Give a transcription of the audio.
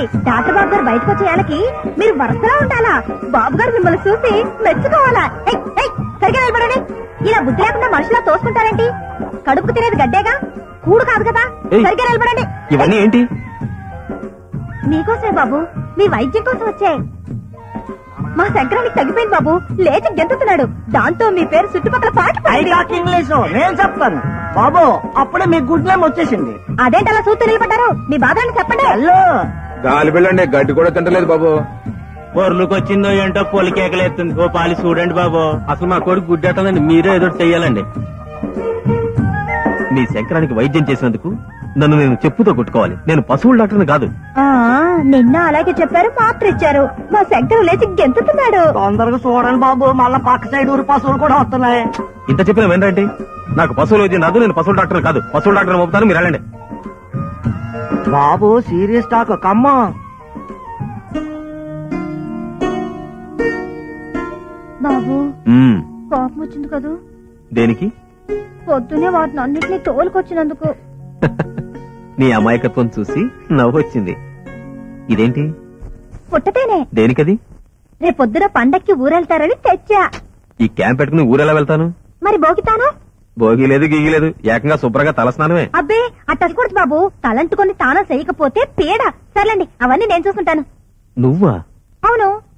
Doctor బాబు గారు బయటకు వచ్చే వాళ్ళకి మీరు వరుసలో ఉండాలా బాబు గారు మిమ్మల్ని చూసి మెచ్చుకోవాలా ఏయ్, ఏయ్, సరిగ్గా నిలబడండి ఇలా బుద్ధి లేకుండా మనుషులా తోసుకుంటారేంటి కడుపుకు తినేది గడ్డేగా కూడు కాదు కదా ఏయ్. సరిగ్గా నిలబడండి ఇవన్నీ ఏంటి మీకోసమే బాబు మీ వైద్యం కోసం వచ్చే మా శంకరానికి తగ్గిపోయింది బాబు లేచి గెంతుతున్నాడు దాంతో మీ పేరు చుట్టుపక్కల పాటి ఐ టాక్ ఇంగ్లీష్ నేను చెప్తాను బాబు అప్పుడే మీ గుడ్ నేమ్ వచ్చేసింది అదేంటి అలా చూస్తూ నిలబడ్డారు మీ బాధలను చెప్పండి హలో గాలి వెళ్ళండి గడ్డి కూడా తింటలేదు బాబు పొర్లుకు వచ్చిందో ఏంటో పొలి కేకలేస్తుంది ఓ పాలి చూడండి బాబు అసలు మా కొడుకు గుడ్డెట్టదండి మీరే ఏదో ఒకటి చెయ్యాలండి మీ శంకరానికి వైద్యం చేసినందుకు నన్ను నేను చెప్పుతో కొట్టుకోవాలి నేను పశువుల డాక్టర్ని కాదు ఆ నిన్న అలాగే చెప్పారు మాత్ర ఇచ్చారు మా శంకరు లేచి గెంతుతున్నాడు తొందరగా చూడండి బాబు మళ్ళా పక్క సైడ్ ఊరు పశువులు కూడా వస్తున్నాయి ఇంత చెప్పిన వినరండి నాకు పశువుల వైద్యం రాదు నేను పశువుల డాక్టర్ కాదు పశువుల డాక్టర్ పంపుతాను మీరు వెళ్ళండి బాబు సీరియస్ టాక్ కమ్మ బాబు మ్మ్. కోపం వచ్చింది కదూ దేనికి పొద్దునే వాటిని అన్నిటినీ తోలుకొచ్చినందుకు నీ అమాయకత్వం చూసి నవ్వొచ్చింది ఇదేంటి పుట్టతేనే దేనికది రేపొద్దున పండక్కి ఊరెళ్తారని తెచ్చా ఈ క్యాంప్ పెట్టుకుని ఊరెలా వెళ్తాను మరి బోగితాను భోగి లేదు గిగి లేదు ఏకంగా శుభ్రంగా తలస్నానమే అబ్బే అట్టకూడదు బాబు తలంటుకొని తానం చేయకపోతే పీడ సర్లేండి అవన్నీ నేను చూసుకుంటాను నువ్వా అవును